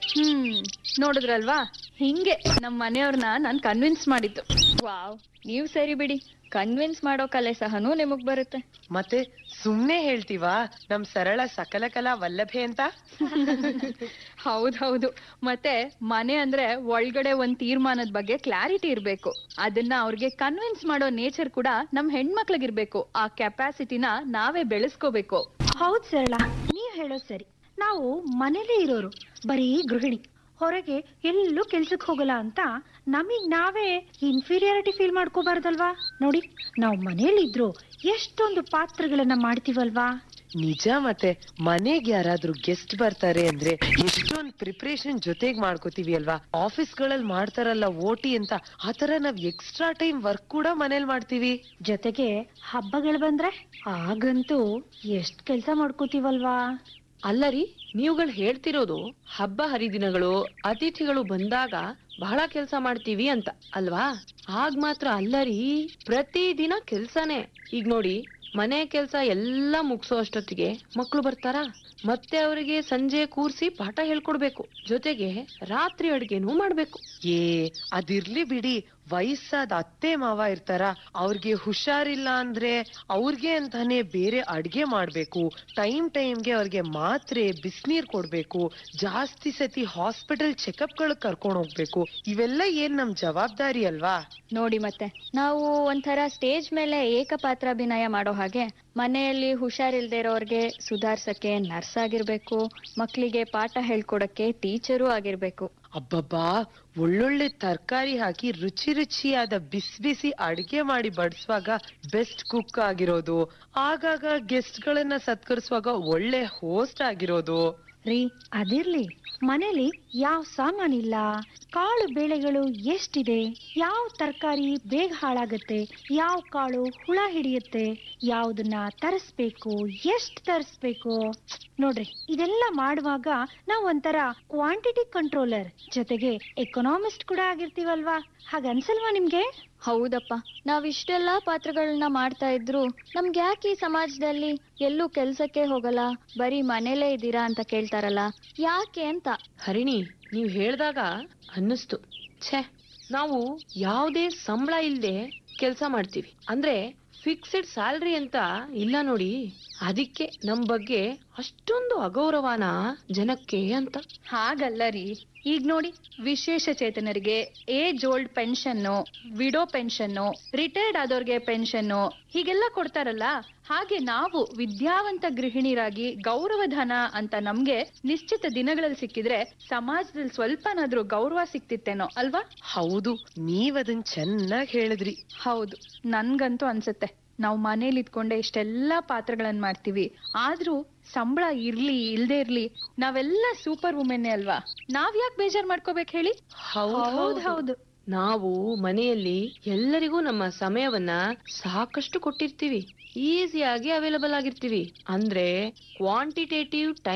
ಹ್ಮ್ ನೋಡಿದ್ರಲ್ವಾ ಹಿಂಗೆ ನಮ್ ಮನೆಯವ್ರನ್ನ ನಾನ್ ಕನ್ವಿನ್ಸ್ ಮಾಡಿದ್ದು ವಾವ್ ನೀವ್ ಸರಿ ಬಿಡಿ ಕನ್ವಿನ್ಸ್ ಮಾಡೋ ಕಲೆ ಸಹನೂ ನಿಮಗ್ ಬರುತ್ತೆ ಮತ್ತೆ ಸುಮ್ನೆ ಹೇಳ್ತೀವಾ ನಮ್ ಸರಳ ಸಕಲ ಕಲಾ ವಲ್ಲಭೆ ಅಂತ ಹೌದ್ ಹೌದು ಮತ್ತೆ ಮನೆ ಅಂದ್ರೆ ಒಳಗಡೆ ಒಂದ್ ತೀರ್ಮಾನದ ಬಗ್ಗೆ ಕ್ಲಾರಿಟಿ ಇರ್ಬೇಕು ಅದನ್ನ ಅವ್ರಿಗೆ ಕನ್ವಿನ್ಸ್ ಮಾಡೋ ನೇಚರ್ ಕೂಡ ನಮ್ ಹೆಣ್ಮಕ್ಳಿಗಿರ್ಬೇಕು ಆ ಕೆಪಾಸಿಟಿನ ನಾವೇ ಬೆಳೆಸ್ಕೋಬೇಕು ಹೌದ್ ಸರಳ ನೀವ್ ಹೇಳೋದ್ ಸರಿ ನಾವು ಮನೇಲೇ ಇರೋರು ಬರೀ ಗೃಹಿಣಿ ಹೊರಗೆ ಎಲ್ಲೂ ಕೆಲ್ಸಕ್ ಹೋಗಲ್ಲ ಅಂತ ನಮಗ್ ನಾವೇ ಇನ್ಫೀರಿಯಾರಿಟಿ ಫೀಲ್ ಮಾಡ್ಕೋಬಾರ್ದಲ್ವಾ ನೋಡಿ ನಾವು ಮನೇಲಿದ್ರು ಎಷ್ಟೊಂದು ಪಾತ್ರಗಳನ್ನ ಮಾಡ್ತೀವಲ್ವಾ ನಿಜ ಮತ್ತೆ ಮನೆಗ್ ಯಾರಾದ್ರೂ ಗೆಸ್ಟ್ ಬರ್ತಾರೆ ಅಂದ್ರೆ ಎಷ್ಟೊಂದ್ ಪ್ರಿಪರೇಷನ್ ಜೊತೆಗ್ ಮಾಡ್ಕೋತೀವಿ ಅಲ್ವಾ ಆಫೀಸ್ ಗಳಲ್ಲಿ ಮಾಡ್ತಾರಲ್ಲ ಓಟಿ ಅಂತ ಆತರ ನಾವ್ ಎಕ್ಸ್ಟ್ರಾ ಟೈಮ್ ವರ್ಕ್ ಕೂಡ ಮನೇಲಿ ಮಾಡ್ತೀವಿ ಜೊತೆಗೆ ಹಬ್ಬಗಳು ಬಂದ್ರೆ ಆಗಂತೂ ಎಷ್ಟ್ ಕೆಲ್ಸ ಮಾಡ್ಕೋತೀವಲ್ವಾ ಅಲ್ಲ ರೀ ನೀವುಗಳು ಹೇಳ್ತಿರೋದು ಹಬ್ಬ ಹರಿದಿನಗಳು ಅತಿಥಿಗಳು ಬಂದಾಗ ಬಹಳ ಕೆಲಸ ಮಾಡ್ತೀವಿ ಅಂತ ಅಲ್ವಾ ಆಗ ಮಾತ್ರ ಅಲ್ಲ ರೀ ಪ್ರತಿದಿನ ಕೆಲ್ಸನೇ ಈಗ ನೋಡಿ ಮನೆ ಕೆಲ್ಸ ಎಲ್ಲ ಮುಗಿಸೋ ಅಷ್ಟೊತ್ತಿಗೆ ಮಕ್ಳು ಬರ್ತಾರಾ ಮತ್ತೆ ಅವರಿಗೆ ಸಂಜೆ ಕೂರ್ಸಿ ಪಾಠ ಹೇಳ್ಕೊಡ್ಬೇಕು ಜೊತೆಗೆ ರಾತ್ರಿ ಅಡ್ಗೆನೂ ಮಾಡ್ಬೇಕು ಏ ಅದಿರ್ಲಿ ಬಿಡಿ ವಯಸ್ಸಾದ ಅತ್ತೆ ಮಾವ ಇರ್ತಾರ ಅವ್ರಿಗೆ ಹುಷಾರಿಲ್ಲ ಅಂದ್ರೆ ಅವ್ರಿಗೆ ಅಂತಾನೆ ಬೇರೆ ಅಡ್ಗೆ ಮಾಡ್ಬೇಕು ಟೈಮ್ ಟೈಮ್ಗೆ ಅವ್ರಿಗೆ ಮಾತ್ರೆ ಬಿಸ್ನೀರ್ ಕೊಡ್ಬೇಕು ಜಾಸ್ತಿ ಸತಿ ಹಾಸ್ಪಿಟಲ್ ಚೆಕಪ್ ಗಳಿಗೆ ಕರ್ಕೊಂಡ್ ಹೋಗ್ಬೇಕು ಇವೆಲ್ಲ ಏನ್ ನಮ್ ಜವಾಬ್ದಾರಿ ಅಲ್ವಾ ನೋಡಿ ಮತ್ತೆ ನಾವು ಒಂಥರ ಸ್ಟೇಜ್ ಮೇಲೆ ಏಕಪಾತ್ರಾಭಿನಯ ಮಾಡೋ ಹಾಗೆ ಮನೆಯಲ್ಲಿ ಹುಷಾರಿಲ್ದೇ ಇರೋರ್ಗೆ ಸುಧಾರ್ಸಕ್ಕೆ ನರ್ಸ್ ಆಗಿರ್ಬೇಕು ಮಕ್ಳಿಗೆ ಪಾಠ ಹೇಳ್ಕೊಡಕ್ಕೆ ಟೀಚರು ಆಗಿರ್ಬೇಕು ಅಬ್ಬಬ್ಬಾ ಒಳ್ಳೊಳ್ಳೆ ತರಕಾರಿ ಹಾಕಿ ರುಚಿ ರುಚಿಯಾದ ಬಿಸಿ ಬಿಸಿ ಅಡಿಗೆ ಮಾಡಿ ಬಡಿಸುವಾಗ ಬೆಸ್ಟ್ ಕುಕ್ ಆಗಿರೋದು ಆಗಾಗ ಗೆಸ್ಟ್ ಗಳನ್ನ ಸತ್ಕರಿಸುವಾಗ ಒಳ್ಳೆ ಹೋಸ್ಟ್ ಆಗಿರೋದು ರೀ ಅದಿರ್ಲಿ ಮನೇಲಿ ಯಾವ ಸಾಮಾನಿಲ್ಲ ಕಾಳು ಬೇಳೆಗಳು ಎಷ್ಟಿದೆ ಯಾವ ತರಕಾರಿ ಬೇಗ ಹಾಳಾಗತ್ತೆ ಯಾವ ಕಾಳು ಹುಳ ಹಿಡಿಯುತ್ತೆ ಯಾವ್ದನ್ನ ತರಿಸ್ಬೇಕು ಎಷ್ಟ್ ತರಿಸ್ಬೇಕು ನೋಡ್ರಿ ಇದೆಲ್ಲ ಮಾಡುವಾಗ ನಾವ್ ಒಂಥರ ಕ್ವಾಂಟಿಟಿ ಕಂಟ್ರೋಲರ್ ಜೊತೆಗೆ ಎಕನಾಮಿಸ್ಟ್ ಕೂಡ ಆಗಿರ್ತೀವಲ್ವಾ ಹಾಗನ್ಸಲ್ವಾ ನಿಮ್ಗೆ ಹೌದಪ್ಪ ನಾವ್ ಇಷ್ಟೆಲ್ಲಾ ಪಾತ್ರಗಳನ್ನ ಮಾಡ್ತಾ ಇದ್ರು ನಮ್ಗೆ ಯಾಕೆ ಈ ಸಮಾಜದಲ್ಲಿ ಎಲ್ಲೂ ಕೆಲ್ಸಕ್ಕೆ ಹೋಗಲ್ಲ ಬರೀ ಮನೇಲೇ ಇದ್ದೀರಾ ಅಂತ ಕೇಳ್ತಾರಲ್ಲ ಯಾಕೆ ಅಂತ ಹರಿಣಿ ನೀವ್ ಹೇಳ್ದಾಗ ಅನ್ನಿಸ್ತು ಛೇ ನಾವು ಯಾವುದೇ ಸಂಬಳ ಇಲ್ದೆ ಕೆಲಸ ಮಾಡ್ತೀವಿ ಅಂದ್ರೆ ಫಿಕ್ಸೆಡ್ ಸ್ಯಾಲ್ರಿ ಅಂತ ಇಲ್ಲ ನೋಡಿ ಅದಕ್ಕೆ ನಮ್ ಬಗ್ಗೆ ಅಷ್ಟೊಂದು ಅಗೌರವನ ಜನಕ್ಕೆ ಅಂತ ಹಾಗಲ್ಲ ರೀ ಈಗ ನೋಡಿ ವಿಶೇಷ ಚೇತನರಿಗೆ age old pension widow pension retired ಆದವ್ರಿಗೆ ಪೆನ್ಷನ್ನು ಹೀಗೆಲ್ಲ ಕೊಡ್ತಾರಲ್ಲ ಹಾಗೆ ನಾವು ವಿದ್ಯಾವಂತ ಗೃಹಿಣಿಯರಾಗಿ ಗೌರವಧನ ಅಂತ ನಮ್ಗೆ ನಿಶ್ಚಿತ ದಿನಗಳಲ್ಲಿ ಸಿಕ್ಕಿದ್ರೆ ಸಮಾಜದಲ್ಲಿ ಸ್ವಲ್ಪನಾದ್ರೂ ಗೌರವ ಸಿಕ್ತಿತ್ತೇನೋ ಅಲ್ವಾ ಹೌದು ನೀವದನ್ ಚೆನ್ನಾಗ್ ಹೇಳಿದ್ರಿ ಹೌದು ನನ್ಗಂತೂ ಅನ್ಸುತ್ತೆ ನಾವು ಮನೇಲಿ ಇದ್ಕೊಂಡೆ ಇಷ್ಟೆಲ್ಲಾ ಪಾತ್ರಗಳನ್ನ ಮಾಡ್ತೀವಿ ಆದ್ರೂ ಸಂಬಳ ಇರ್ಲಿ ಇಲ್ದೇ ಇರ್ಲಿ ನಾವೆಲ್ಲ ಸೂಪರ್ ವುಮೆನ್ನೇ ಅಲ್ವಾ ನಾವ್ ಯಾಕೆ ಬೇಜಾರ್ ಮಾಡ್ಕೋಬೇಕು ಹೇಳಿ ಹೌದ್ ಹೌದು ನಾವು ಮನೆಯಲ್ಲಿ ಎಲ್ಲರಿಗೂ ನಮ್ಮ ಸಮಯವನ್ನ ಸಾಕಷ್ಟು ಕೊಟ್ಟಿರ್ತೀವಿ ಈಸಿಯಾಗಿ ಅವೈಲಬಲ್ ಆಗಿರ್ತೀವಿ ಅಂದ್ರೆ ಕ್ವಾಂಟಿಟೇಟಿವ್ ಟೈಮ್